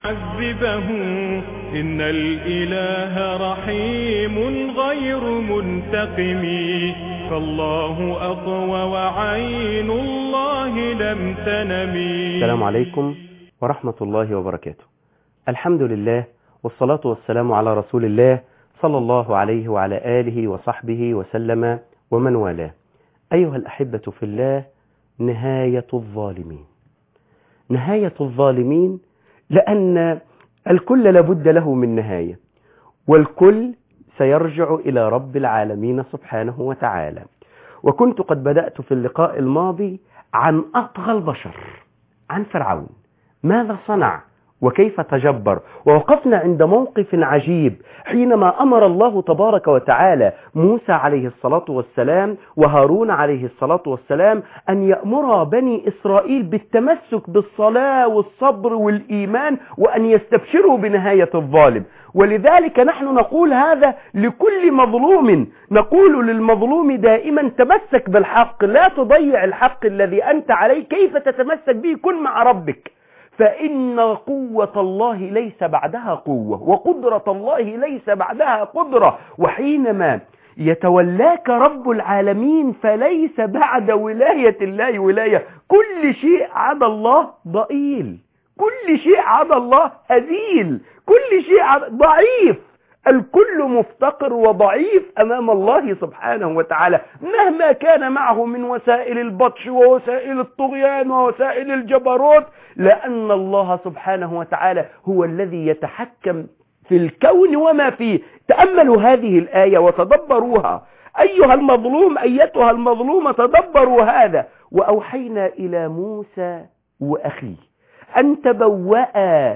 عذبه إن الإله رحيم غير منتقم فالله أقوى وعين الله لم تنم السلام عليكم ورحمة الله وبركاته الحمد لله والصلاة والسلام على رسول الله صلى الله عليه وعلى آله وصحبه وسلم ومن والاه أيها الأحبة في الله نهاية الظالمين نهاية الظالمين لأن الكل لابد له من نهاية والكل سيرجع إلى رب العالمين سبحانه وتعالى وكنت قد بدأت في اللقاء الماضي عن أطغى البشر عن فرعون ماذا صنع وكيف تجبر ووقفنا عند موقف عجيب حينما أمر الله تبارك وتعالى موسى عليه الصلاة والسلام وهارون عليه الصلاة والسلام أن يأمر بني إسرائيل بالتمسك بالصلاة والصبر والإيمان وأن يستبشروا بنهاية الظالم ولذلك نحن نقول هذا لكل مظلوم نقول للمظلوم دائما تمسك بالحق لا تضيع الحق الذي أنت عليه كيف تتمسك به كن مع ربك فإن قوة الله ليس بعدها قوة وقدرة الله ليس بعدها قدرة وحينما يتولاك رب العالمين فليس بعد ولاية الله ولاية كل شيء عدا الله ضئيل كل شيء عدا الله هزيل كل شيء عدا ضعيف الكل مفتقر وضعيف أمام الله سبحانه وتعالى مهما كان معه من وسائل البطش ووسائل الطغيان ووسائل الجبروت لأن الله سبحانه وتعالى هو الذي يتحكم في الكون وما فيه تأملوا هذه الآية وتدبروها أيها المظلوم أيتها المظلومة تدبروا هذا وأوحينا إلى موسى وأخيه أن تبوأ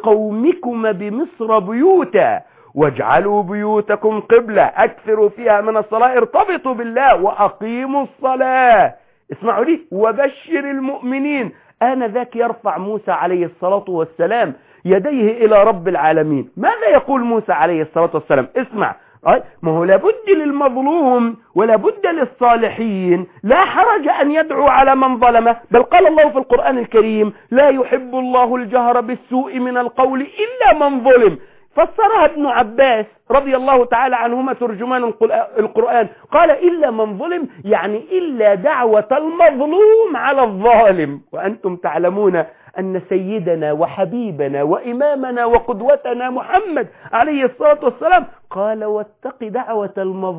لقومكم بمصر بيوتا واجعلوا بيوتكم قبلة أكثروا فيها من الصلاة ارتبطوا بالله وأقيموا الصلاة اسمعوا لي وبشر المؤمنين آنذاك يرفع موسى عليه الصلاة والسلام يديه إلى رب العالمين ماذا يقول موسى عليه الصلاة والسلام اسمع ما هو لابد للمظلوم ولابد للصالحين لا حرج أن يدعو على من ظلمه بل قال الله في القرآن الكريم لا يحب الله الجهر بالسوء من القول إلا من ظلم فسرها ابن عباس رضي الله تعالى عنهما ترجمان القرآن قال إلا من ظلم يعني إلا دعوة المظلوم على الظالم وأنتم تعلمون أن سيدنا وحبيبنا وإمامنا وقدوتنا محمد عليه الصلاة والسلام قال واتق دعوة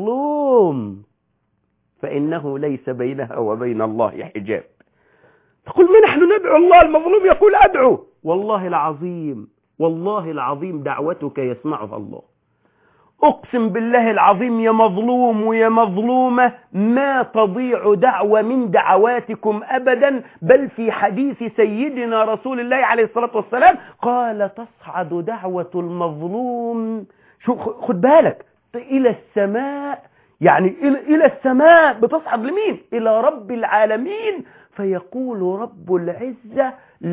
المظلوم فإنه ليس بينها وبين الله حجاب تقول ما نحن ندعو الله المظلوم يقول أدعو والله العظيم والله العظيم دعوتك يسمعها الله أقسم بالله العظيم يا مظلوم ويا مظلومة ما تضيع دعوة من دعواتكم أبدا بل في حديث سيدنا رسول الله عليه الصلاة والسلام قال تصعد دعوة المظلوم شو خد بالك إلى السماء يعني إلى السماء بتصعد لمين إلى رب العالمين فيقول رب العزة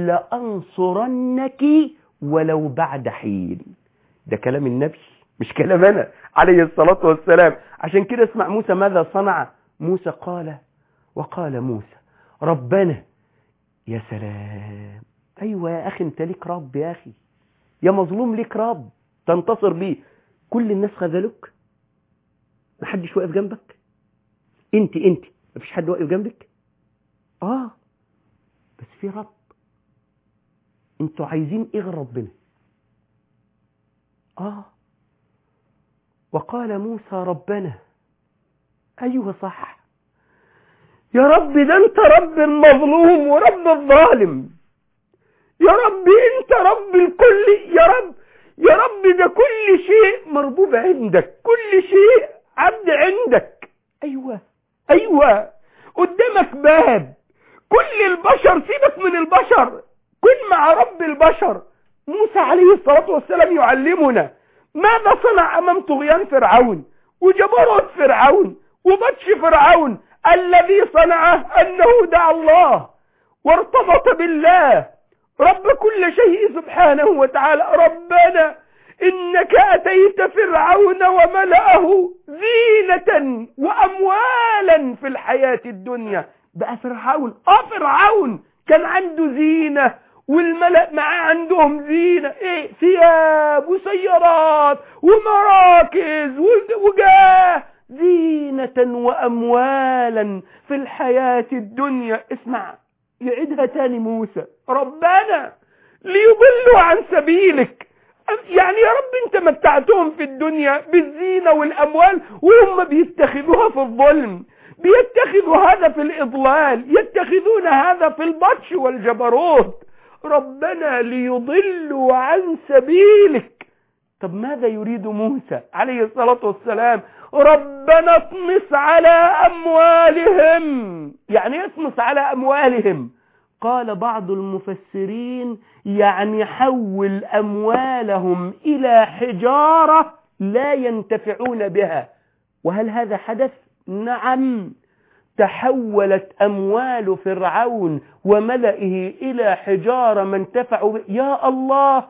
لأنصرنك ولو بعد حين ده كلام النبي مش كلام أنا عليه الصلاة والسلام عشان كده اسمع موسى ماذا صنع موسى قال وقال موسى ربنا يا سلام أيوة يا أخي انت ليك رب يا أخي يا مظلوم ليك رب تنتصر بيه كل الناس خذلوك محدش واقف جنبك انت انت مفيش حد واقف جنبك اه بس في رب انتوا عايزين ايه غير ربنا اه وقال موسى ربنا ايوه صح يا رب ده انت رب المظلوم ورب الظالم يا رب انت رب الكل يا رب يا رب ده كل شيء مربوب عندك كل شيء عبد عندك ايوه ايوه قدامك باب كل البشر سيبك من البشر كن مع رب البشر موسى عليه الصلاة والسلام يعلمنا ماذا صنع أمام طغيان فرعون وجبروت فرعون وبطش فرعون الذي صنعه أنه دعا الله وارتبط بالله رب كل شيء سبحانه وتعالى ربنا إنك أتيت فرعون وملأه زينة وأموالا في الحياة الدنيا بقى فرعون آه فرعون كان عنده زينة والملأ معاه عندهم زينة ايه ثياب وسيارات ومراكز وجاه زينة وأموالا في الحياة الدنيا اسمع يعيدها تاني موسى ربنا ليضلوا عن سبيلك يعني يا رب انت متعتهم في الدنيا بالزينة والأموال وهم بيتخذوها في الظلم بيتخذوا هذا في الإضلال يتخذون هذا في البطش والجبروت ربنا ليضلوا عن سبيلك طب ماذا يريد موسى عليه الصلاة والسلام ربنا اطمس على أموالهم يعني اطمس على أموالهم قال بعض المفسرين يعني حول أموالهم إلى حجارة لا ينتفعون بها وهل هذا حدث؟ نعم تحولت أموال فرعون وملئه إلى حجارة ما انتفعوا بها يا الله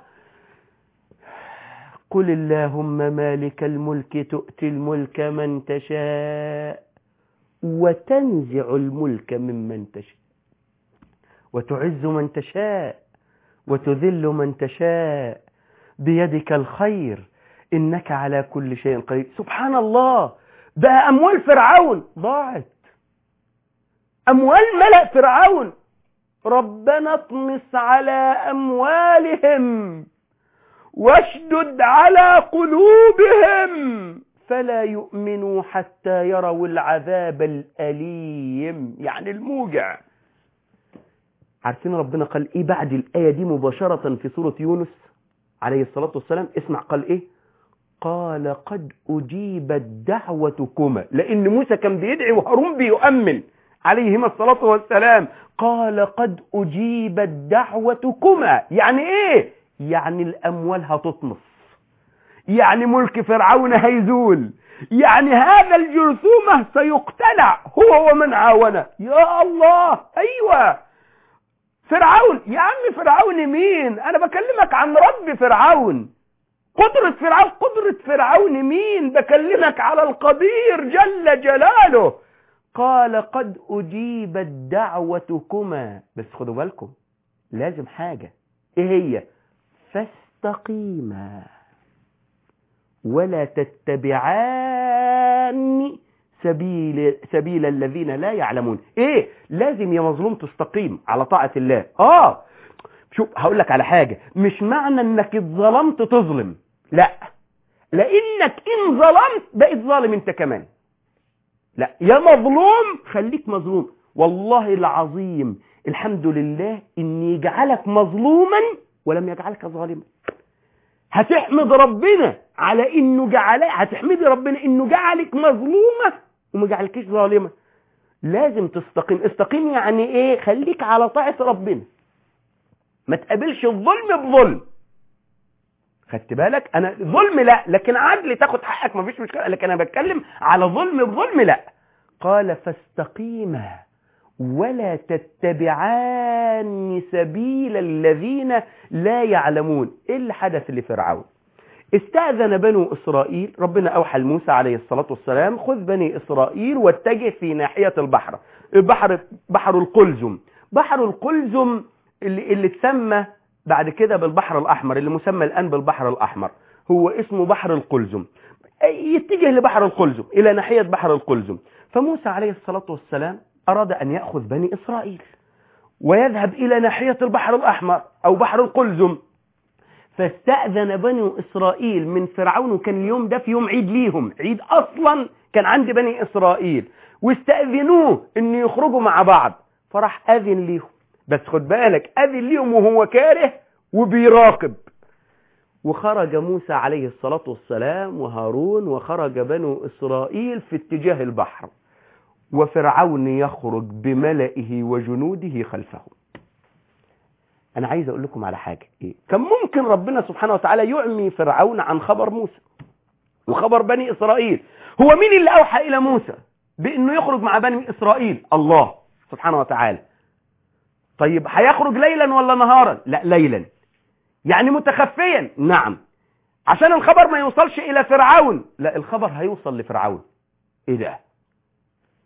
قل اللهم مالك الملك تؤتي الملك من تشاء وتنزع الملك ممن تشاء وتعز من تشاء وتذل من تشاء بيدك الخير إنك على كل شيء قدير سبحان الله بقى أموال فرعون ضاعت أموال ملأ فرعون ربنا اطمس على أموالهم واشدد على قلوبهم فلا يؤمنوا حتى يروا العذاب الأليم يعني الموجع عارفين ربنا قال ايه بعد الآية دي مباشرة في سورة يونس عليه الصلاة والسلام اسمع قال ايه قال قد أجيبت دعوتكما لأن موسى كان بيدعي وهارون بيؤمن عليهما الصلاة والسلام قال قد أجيبت دعوتكما يعني ايه يعني الأموال هتطمس يعني ملك فرعون هيزول يعني هذا الجرثومة سيقتلع هو ومن عاونه يا الله أيوة فرعون يا عم فرعون مين أنا بكلمك عن رب فرعون قدرة فرعون قدرة فرعون مين بكلمك على القدير جل جلاله قال قد أجيبت دعوتكما بس خدوا بالكم لازم حاجة ايه هي فاستقيما ولا تتبعان سبيل سبيل الذين لا يعلمون ايه لازم يا مظلوم تستقيم على طاعة الله اه شوف هقول لك على حاجة مش معنى انك اتظلمت تظلم لا لانك ان ظلمت بقيت ظالم انت كمان لا يا مظلوم خليك مظلوم والله العظيم الحمد لله ان يجعلك مظلوما ولم يجعلك ظالما هتحمد ربنا على انه جعلك هتحمدي ربنا انه جعلك مظلومة وما جعلكيش ظالمة لازم تستقيم استقيم يعني ايه خليك على طاعة ربنا ما تقابلش الظلم بظلم خدت بالك انا ظلم لا لكن عدل تاخد حقك ما فيش مشكله لكن انا بتكلم على ظلم بظلم لا قال فاستقيما ولا تتبعان سبيل الذين لا يعلمون ايه اللي حدث لفرعون استأذن بنو إسرائيل ربنا أوحى لموسى عليه الصلاة والسلام خذ بني إسرائيل واتجه في ناحية البحر البحر بحر القلزم بحر القلزم اللي, اللي تسمى بعد كده بالبحر الأحمر اللي مسمى الآن بالبحر الأحمر هو اسمه بحر القلزم يتجه لبحر القلزم إلى ناحية بحر القلزم فموسى عليه الصلاة والسلام أراد أن يأخذ بني إسرائيل ويذهب إلى ناحية البحر الأحمر أو بحر القلزم فاستأذن بني إسرائيل من فرعون وكان اليوم ده في يوم عيد ليهم عيد أصلا كان عند بني إسرائيل واستأذنوه أن يخرجوا مع بعض فراح أذن ليهم بس خد بالك أذن ليهم وهو كاره وبيراقب وخرج موسى عليه الصلاة والسلام وهارون وخرج بنو إسرائيل في اتجاه البحر وفرعون يخرج بملئه وجنوده خلفه أنا عايز أقول لكم على حاجة إيه؟ كان ممكن ربنا سبحانه وتعالى يعمي فرعون عن خبر موسى وخبر بني إسرائيل هو مين اللي أوحى إلى موسى بأنه يخرج مع بني إسرائيل الله سبحانه وتعالى طيب هيخرج ليلا ولا نهارا لا ليلا يعني متخفيا نعم عشان الخبر ما يوصلش إلى فرعون لا الخبر هيوصل لفرعون إيه ده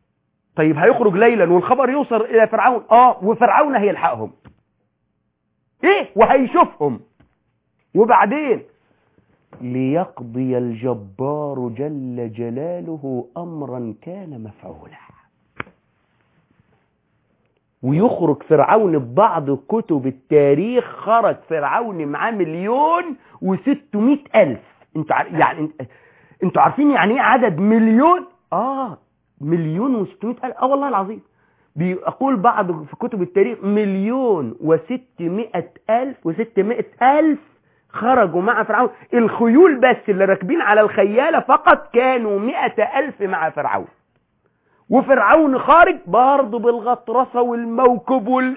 طيب هيخرج ليلا والخبر يوصل إلى فرعون آه وفرعون هيلحقهم ايه وهيشوفهم وبعدين ليقضي الجبار جل جلاله امرا كان مفعولا ويخرج فرعون ببعض كتب التاريخ خرج فرعون معاه مليون وستمائة ألف انتوا عار... يعني انت... انتوا عارفين يعني ايه عدد مليون اه مليون وستمائة ألف اه والله العظيم بيقول بعض في كتب التاريخ مليون وستمائة ألف وستمائة ألف خرجوا مع فرعون الخيول بس اللي راكبين على الخيالة فقط كانوا مئة ألف مع فرعون وفرعون خارج برضه بالغطرسة والموكب وال...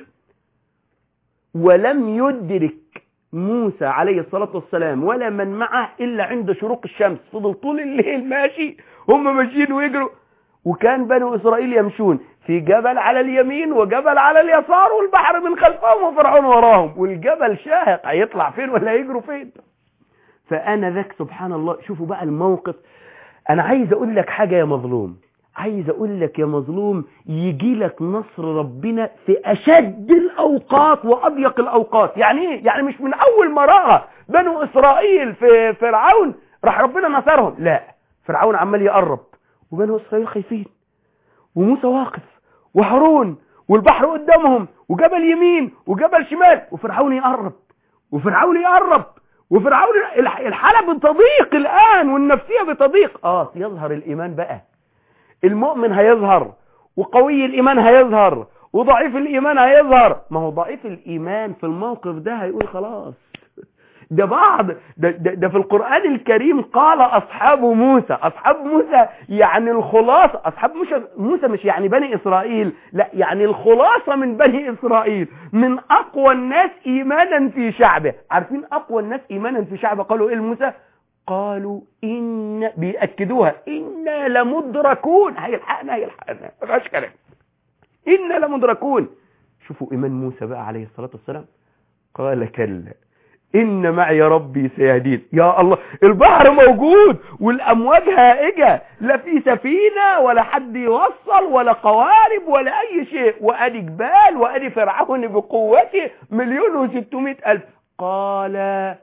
ولم يدرك موسى عليه الصلاة والسلام ولا من معه إلا عند شروق الشمس فضل طول الليل ماشي هم ماشيين ويجروا وكان بنو إسرائيل يمشون في جبل على اليمين وجبل على اليسار والبحر من خلفهم وفرعون وراهم والجبل شاهق هيطلع فين ولا يجروا فين فأنا ذاك سبحان الله شوفوا بقى الموقف أنا عايز أقول لك حاجة يا مظلوم عايز أقول لك يا مظلوم يجي لك نصر ربنا في أشد الأوقات وأضيق الأوقات يعني إيه؟ يعني مش من أول ما رأى بنو إسرائيل في فرعون راح ربنا نصرهم لا فرعون عمال يقرب وبنو إسرائيل خايفين وموسى واقف وهارون والبحر قدامهم وجبل يمين وجبل شمال وفرعون يقرب وفرعون يقرب وفرعون الحالة بتضيق الآن والنفسية بتضيق آه يظهر الإيمان بقى المؤمن هيظهر وقوي الإيمان هيظهر وضعيف الإيمان هيظهر ما هو ضعيف الإيمان في الموقف ده هيقول خلاص ده بعض ده, ده, ده في القرآن الكريم قال أصحاب موسى أصحاب موسى يعني الخلاصة أصحاب موسى, موسى مش يعني بني إسرائيل لا يعني الخلاصة من بني إسرائيل من أقوى الناس إيمانا في شعبه عارفين أقوى الناس إيمانا في شعبه قالوا إيه لموسى قالوا إن بيأكدوها إنا لمدركون هيلحقنا هيلحقنا ما فيهاش كلام إنا لمدركون شوفوا إيمان موسى بقى عليه الصلاة والسلام قال كلا إن معي ربي سيهدين يا الله البحر موجود والأمواج هائجة لا في سفينة ولا حد يوصل ولا قوارب ولا أي شيء وأدي جبال وأدي فرعون بقوته مليون وستمائة ألف قال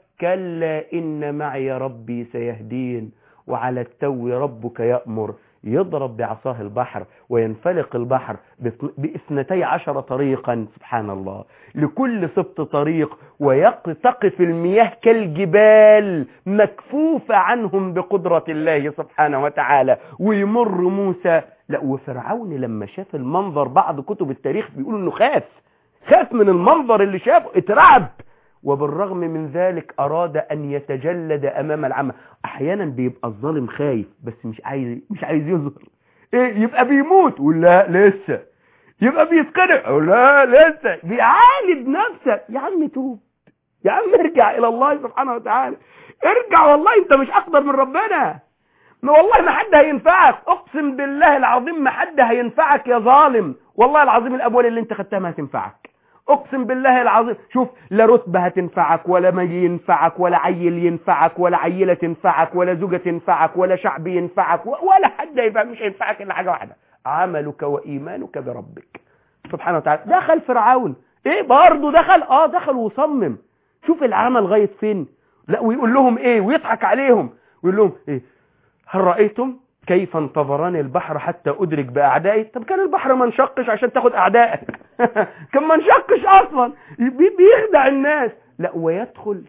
كلا إن معي ربي سيهدين وعلى التو ربك يأمر يضرب بعصاه البحر وينفلق البحر باثنتي عشر طريقا سبحان الله لكل سبط طريق ويقتقف المياه كالجبال مكفوفة عنهم بقدرة الله سبحانه وتعالى ويمر موسى لا وفرعون لما شاف المنظر بعض كتب التاريخ بيقول انه خاف خاف من المنظر اللي شافه اترعب وبالرغم من ذلك أراد أن يتجلد أمام العامة أحيانا بيبقى الظالم خايف بس مش عايز مش عايز يظهر إيه يبقى بيموت ولا لسه يبقى بيتقنع ولا لسه بيعالج نفسك يا عم توب يا عم ارجع إلى الله سبحانه وتعالى ارجع والله أنت مش أقدر من ربنا ما والله ما حد هينفعك اقسم بالله العظيم ما حد هينفعك يا ظالم والله العظيم الأبوال اللي انت خدتها ما هتنفعك اقسم بالله العظيم شوف لا رتبة هتنفعك ولا ما ينفعك ولا عيل ينفعك ولا عيلة تنفعك ولا زوجة تنفعك ولا شعب ينفعك ولا حد ينفع مش هينفعك الا حاجة واحدة عملك وإيمانك بربك سبحانه وتعالى دخل فرعون ايه برضه دخل اه دخل وصمم شوف العمل لغاية فين لا ويقول لهم ايه ويضحك عليهم ويقول لهم ايه هل رأيتم كيف انتظرني البحر حتى أدرك بأعدائي طب كان البحر ما انشقش عشان تاخد أعدائك كان ما انشقش أصلا بيخدع الناس لا ويدخل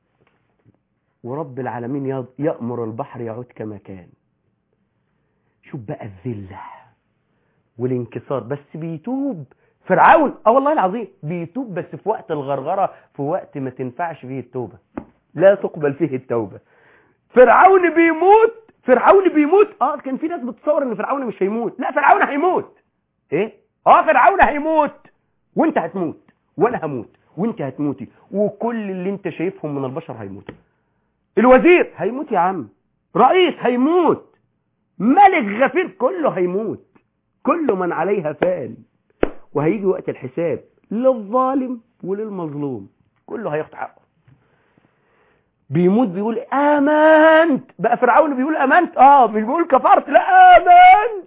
ورب العالمين يأمر البحر يعود كما كان شوف بقى الذلة والانكسار بس بيتوب فرعون اه والله العظيم بيتوب بس في وقت الغرغرة في وقت ما تنفعش فيه التوبة لا تقبل فيه التوبة فرعون بيموت فرعون بيموت اه كان في ناس بتصور ان فرعون مش هيموت لا فرعون هيموت ايه اه فرعون هيموت وانت هتموت وانا هموت وانت هتموتي وكل اللي انت شايفهم من البشر هيموتوا الوزير هيموت يا عم رئيس هيموت ملك غفير كله هيموت كل من عليها فان وهيجي وقت الحساب للظالم وللمظلوم كله هياخد حقه بيموت بيقول امنت بقى فرعون بيقول امنت اه مش بيقول كفرت لا امنت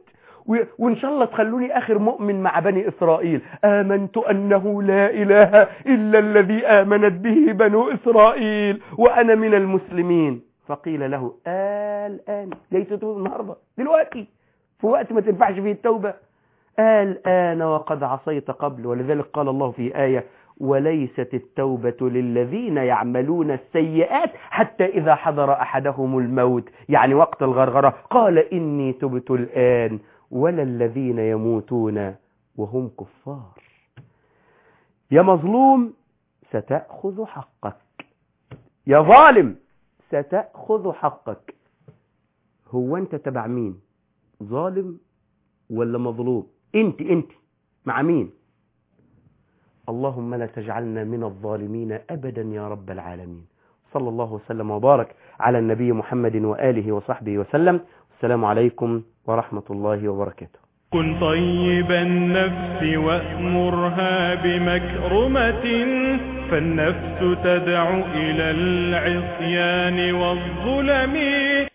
و- وإن شاء الله تخلوني آخر مؤمن مع بني إسرائيل آمنت أنه لا إله إلا الذي آمنت به بنو إسرائيل وأنا من المسلمين فقيل له الآن ليس توبة النهاردة دلوقتي في وقت ما تنفعش فيه التوبة الآن وقد عصيت قبل ولذلك قال الله في آية وليست التوبة للذين يعملون السيئات حتى إذا حضر أحدهم الموت يعني وقت الغرغرة قال إني تبت الآن ولا الذين يموتون وهم كفار يا مظلوم ستأخذ حقك يا ظالم ستأخذ حقك هو أنت تبع مين ظالم ولا مظلوم انت انت مع مين اللهم لا تجعلنا من الظالمين أبدا يا رب العالمين صلى الله وسلم وبارك على النبي محمد وآله وصحبه وسلم السلام عليكم ورحمة الله وبركاته كن طيب النفس وأمرها بمكرمة فالنفس تدعو إلى العصيان والظلم